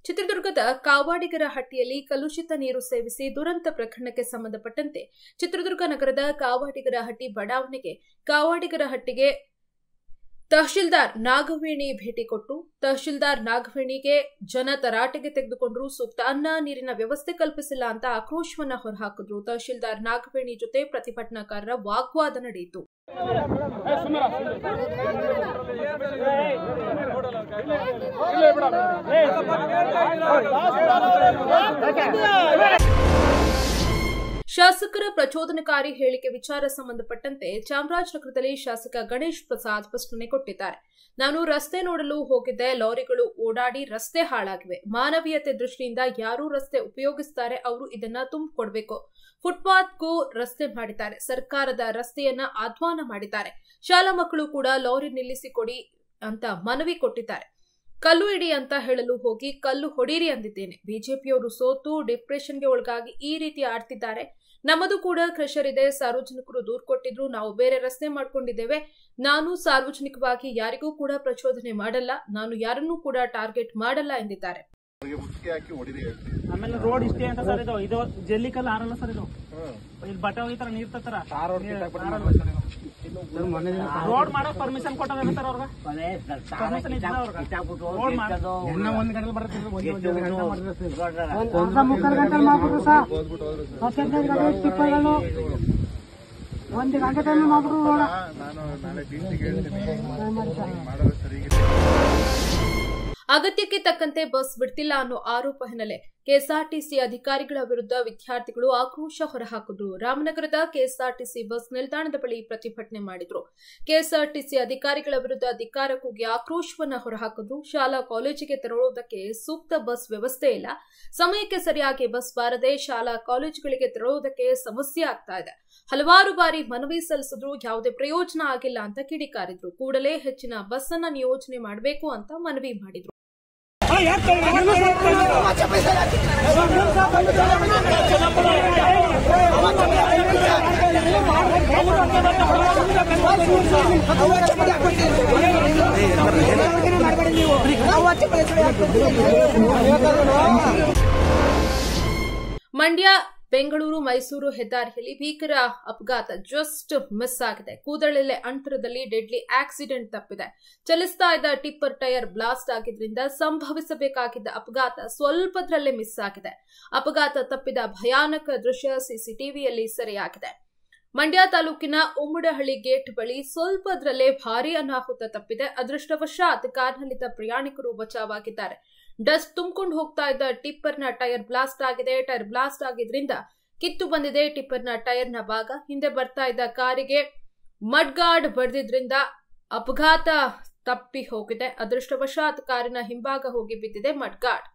ಚಿತ್ರದುರ್ಗದ ಕಾವಾಡಿಗರ ಹಟ್ಟಿಯಲ್ಲಿ ಕಲುಷಿತ ನೀರು ಸೇವಿಸಿ ದುರಂತ ಪ್ರಕರಣಕ್ಕೆ ಸಂಬಂಧಪಟ್ಟಂತೆ ಚಿತ್ರದುರ್ಗ ನಗರದ ಕಾವಾಡಿಗರ ಹಟ್ಟಿ ಬಡಾವಣೆಗೆ ಕಾವಾಡಿಗರ ಹಟ್ಟಿಗೆ ತಹಶೀಲ್ದಾರ್ ನಾಗವೇಣಿ ಭೇಟಿ ಕೊಟ್ಟು ತಹಶೀಲ್ದಾರ್ ನಾಗವೇಣಿಗೆ ಜನ ತರಾಟೆಗೆ ತೆಗೆದುಕೊಂಡ್ರು ಸೂಕ್ತ ಅನ್ನ ನೀರಿನ ವ್ಯವಸ್ಥೆ ಕಲ್ಪಿಸಿಲ್ಲ ಅಂತ ಆಕ್ರೋಶವನ್ನ ಹೊರಹಾಕಿದ್ರು ತಹಶೀಲ್ದಾರ್ ನಾಗವೇಣಿ ಜೊತೆ ಪ್ರತಿಭಟನಾಕಾರರ ವಾಗ್ವಾದ ನಡೆಯಿತು ಶಾಸಕರ ಪ್ರಚೋದನಕಾರಿ ಹೇಳಿಕೆ ವಿಚಾರ ಸಂಬಂಧಪಟ್ಟಂತೆ ಚಾಮರಾಜನಗರದಲ್ಲಿ ಶಾಸಕ ಗಣೇಶ್ ಪ್ರಸಾದ್ ಸ್ಪಷ್ಟನೆ ಕೊಟ್ಟಿದ್ದಾರೆ ನಾನು ರಸ್ತೆ ನೋಡಲು ಹೋಗಿದ್ದೆ ಲಾರಿಗಳು ಓಡಾಡಿ ರಸ್ತೆ ಹಾಳಾಗಿವೆ ಮಾನವೀಯತೆ ದೃಷ್ಟಿಯಿಂದ ಯಾರು ರಸ್ತೆ ಉಪಯೋಗಿಸ್ತಾರೆ ಅವರು ಇದನ್ನ ತುಂಬಿಕೊಡ್ಬೇಕು ಫುಟ್ಪಾತ್ಗೂ ರಸ್ತೆ ಮಾಡಿದ್ದಾರೆ ಸರ್ಕಾರದ ರಸ್ತೆಯನ್ನ ಆಹ್ವಾನ ಮಾಡಿದ್ದಾರೆ ಶಾಲಾ ಮಕ್ಕಳು ಕೂಡ ಲಾರಿ ನಿಲ್ಲಿಸಿಕೊಡಿ ಅಂತ ಮನವಿ ಕೊಟ್ಟಿದ್ದಾರೆ ಕಲ್ಲು ಇಡಿ ಅಂತ ಹೇಳಲು ಹೋಗಿ ಕಲ್ಲು ಹೊಡೀರಿ ಅಂದಿದ್ದೇನೆ ಬಿಜೆಪಿಯವರು ಸೋತು ಡಿಪ್ರೆಷನ್ಗೆ ಒಳಗಾಗಿ ಈ ರೀತಿ ಆಡ್ತಿದ್ದಾರೆ ನಮ್ಮದು ಕೂಡ ಕ್ರಷರ್ ಇದೆ ಸಾರ್ವಜನಿಕರು ದೂರು ಕೊಟ್ಟಿದ್ರು ನಾವು ಬೇರೆ ರಸ್ತೆ ಮಾಡ್ಕೊಂಡಿದ್ದೇವೆ ನಾನು ಸಾರ್ವಜನಿಕವಾಗಿ ಯಾರಿಗೂ ಕೂಡ ಪ್ರಚೋದನೆ ಮಾಡಲ್ಲ ನಾನು ಯಾರನ್ನೂ ಕೂಡ ಟಾರ್ಗೆಟ್ ಮಾಡಲ್ಲ ಎಂದಿದ್ದಾರೆ ಅವ್ರಿಗೆ ಮುಚ್ಚಿಗೆ ಹಾಕಿ ಹೊಡಿರಿ ಹೇಳ್ತೀನಿ ಆಮೇಲೆ ರೋಡ್ ಇಷ್ಟೇ ಅಂತ ಸರ್ ಇದು ಇದು ಜಲ್ಲಿಕಲ್ ಆರಲ್ಲ ಸರ್ ಇದು ಇಲ್ಲಿ ಬಟ್ಟೆ ಹೋಗಿತಾರ ನೀರ್ ತತ್ತಾರ ರೋಡ್ ಮಾಡಕ್ ಪರ್ಮಿಷನ್ ಕೊಟ್ಟದ ಸರ್ ಅವ್ರಗ ಪರ್ಮಿಷನ್ ಇದ್ದ ಅವ್ರಗ ರೋಡ್ ಮಾಡೋದು ಅರ್ಧ ಮುಕ್ಕಾಲು ಗಂಟೆ ಮಾಡ್ಬಿಟ್ರು ಸರ್ ಹತ್ತೈದು ಗಂಟೆ ಟಿಪ್ಪರ್ಗಳು ಒಂದು ಗಂಟೆ ಟೈಮ್ ಮಾಡ್ಬಿಟ್ರು ರೋಡ ನಾನು ನಾಳೆ ಡಿಸಿಗೆ ಹೇಳ್ತೀನಿ ಮಾಡೋದು ಸರಿಗಿಲ್ಲ ಅಗತ್ಯಕ್ಕೆ ತಕ್ಕಂತೆ ಬಸ್ ಬಿಡ್ತಿಲ್ಲ ಅನ್ನೋ ಆರೋಪ ಹಿನ್ನೆಲೆ ಕೆಎಸ್ಆರ್ಟಿಸಿ ಅಧಿಕಾರಿಗಳ ವಿರುದ್ಧ ವಿದ್ಯಾರ್ಥಿಗಳು ಆಕ್ರೋಶ ಹೊರಹಾಕಿದ್ರು ರಾಮನಗರದ ಕೆಎಸ್ಆರ್ಟಿಸಿ ಬಸ್ ನಿಲ್ದಾಣದ ಬಳಿ ಪ್ರತಿಭಟನೆ ಮಾಡಿದ್ರು ಕೆಎಸ್ಆರ್ಟಿಸಿ ಅಧಿಕಾರಿಗಳ ವಿರುದ್ಧ ಧಿಕ್ಕಾರ ಕೂಗಿ ಆಕ್ರೋಶವನ್ನ ಹೊರಹಾಕಿದ್ರು ಶಾಲಾ ಕಾಲೇಜಿಗೆ ತೆರಳುವುದಕ್ಕೆ ಸೂಕ್ತ ಬಸ್ ವ್ಯವಸ್ಥೆ ಇಲ್ಲ ಸಮಯಕ್ಕೆ ಸರಿಯಾಗಿ ಬಸ್ ಬಾರದೆ ಶಾಲಾ ಕಾಲೇಜುಗಳಿಗೆ ತೆರಳುವುದಕ್ಕೆ ಸಮಸ್ಯೆ ಆಗ್ತಾ ಇದೆ ಹಲವಾರು ಬಾರಿ ಮನವಿ ಸಲ್ಲಿಸಿದ್ರು ಯಾವುದೇ ಪ್ರಯೋಜನ ಆಗಿಲ್ಲ ಅಂತ ಕಿಡಿಕಾರಿದ್ರು ಕೂಡಲೇ ಹೆಚ್ಚಿನ ಬಸ್ ಅನ್ನ ನಿಯೋಜನೆ ಮಾಡಬೇಕು ಅಂತ ಮನವಿ ಮಾಡಿದ್ರು ಮಂಡ್ಯ ಬೆಂಗಳೂರು ಮೈಸೂರು ಹೆದ್ದಾರಿಯಲ್ಲಿ ಭೀಕರ ಅಪಘಾತ ಜಸ್ಟ್ ಮಿಸ್ ಆಗಿದೆ ಕೂದಳೆಲೆ ಅಂತರದಲ್ಲಿ ಡೆಡ್ಲಿ ಆಕ್ಸಿಡೆಂಟ್ ತಪ್ಪಿದೆ ಚಲಿಸ್ತಾ ಇದ್ದ ಟಿಪ್ಪರ್ ಟೈರ್ ಬ್ಲಾಸ್ಟ್ ಆಗಿದ್ರಿಂದ ಸಂಭವಿಸಬೇಕಾಗಿದ್ದ ಅಪಘಾತ ಸ್ವಲ್ಪದ್ರಲ್ಲೇ ಮಿಸ್ ಆಗಿದೆ ಅಪಘಾತ ತಪ್ಪಿದ ಭಯಾನಕ ದೃಶ್ಯ ಸಿಸಿಟಿವಿಯಲ್ಲಿ ಸೆರೆಯಾಗಿದೆ ಮಂಡ್ಯ ತಾಲೂಕಿನ ಉಮ್ಮಡಹಳ್ಳಿ ಗೇಟ್ ಬಳಿ ಸ್ವಲ್ಪದ್ರಲ್ಲೇ ಭಾರೀ ಅನಾಹುತ ತಪ್ಪಿದೆ ಅದೃಷ್ಟವಶಾತ್ ಕಾರ್ನಲ್ಲಿದ್ದ ಪ್ರಯಾಣಿಕರು ಬಚಾವಾಗಿದ್ದಾರೆ ಡಸ್ಟ್ ತುಂಬಿಕೊಂಡು ಹೋಗ್ತಾ ಇದ್ದ ಟಿಪ್ಪರ್ನ ಟೈರ್ ಬ್ಲಾಸ್ಟ್ ಆಗಿದೆ ಟೈರ್ ಬ್ಲಾಸ್ಟ್ ಆಗಿದ್ರಿಂದ ಕಿತ್ತು ಬಂದಿದೆ ಟಿಪ್ಪರ್ನ ಟೈರ್ನ ಭಾಗ ಹಿಂದೆ ಬರ್ತಾ ಇದ್ದ ಕಾರಿಗೆ ಮಡ್ಗಾರ್ಡ್ ಬಡ್ದಿದ್ರಿಂದ ಅಪಘಾತ ತಪ್ಪಿ ಹೋಗಿದೆ ಅದೃಷ್ಟವಶಾತ್ ಕಾರಿನ ಹಿಂಭಾಗ ಹೋಗಿ ಬಿದ್ದಿದೆ ಮಡ್ಗಾರ್ಡ್